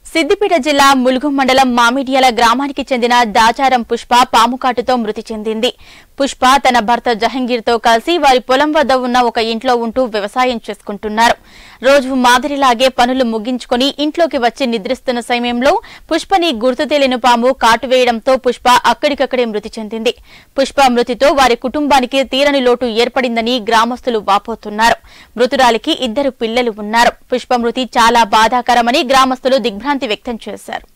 సిద్దిపేట జిల్లా ములుగు మండలం మామిడియాల గ్రామానికి చెందిన దాచారం పుష్ప పాముకాటుతో మృతి చెందింది పుష్ప తన భర్త జహంగీర్తో కలిసి వారి పొలం వద్ద ఉన్న ఒక ఇంట్లో ఉంటూ వ్యవసాయం చేసుకుంటున్నారు రోజు మాదిరిలాగే పనులు ముగించుకొని ఇంట్లోకి వచ్చి నిద్రిస్తున్న సమయంలో పుష్పని గుర్తు తెలియని పాము కాటు వేయడంతో పుష్ప అక్కడికక్కడే మృతి చెందింది పుష్ప మృతితో వారి కుటుంబానికి తీరని లోటు ఏర్పడిందని గ్రామస్తులు వాపోతున్నారు మృతురాలికి ఇద్దరు పిల్లలు ఉన్నారు పుష్ప మృతి చాలా బాధాకరమని గ్రామస్తులు దిగ్భ్రాంతి వ్యక్తం చేశారు